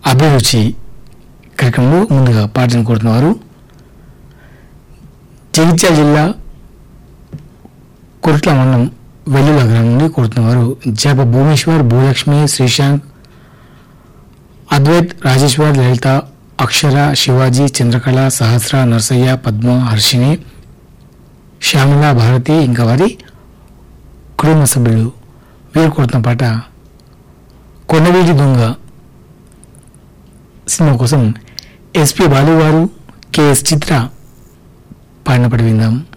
అభిరుచి కార్యక్రమంలో ముందుగా పాటను కోరుతున్నవారు జగిత్యాల జిల్లా కొరట్ల మండలం వెల్లుల గ్రామం నుండి కోరుతున్నవారు జప భూమేశ్వర్ భూలక్ష్మి శ్రీశాంక్ అద్వైత్ రాజేశ్వర్ లలిత అక్షర శివాజీ చంద్రకళ సహస్ర నర్సయ్య పద్మ హర్షిని శ్యామల భారతి ఇంకా వారి కుటుంబ సభ్యులు వీరు కొడుతున్న పాట కొండవీటి దొంగ సినిమా కోసం ఎస్పి బాలు గారు కెఎస్ చిత్ర పాడిన పాట విందాం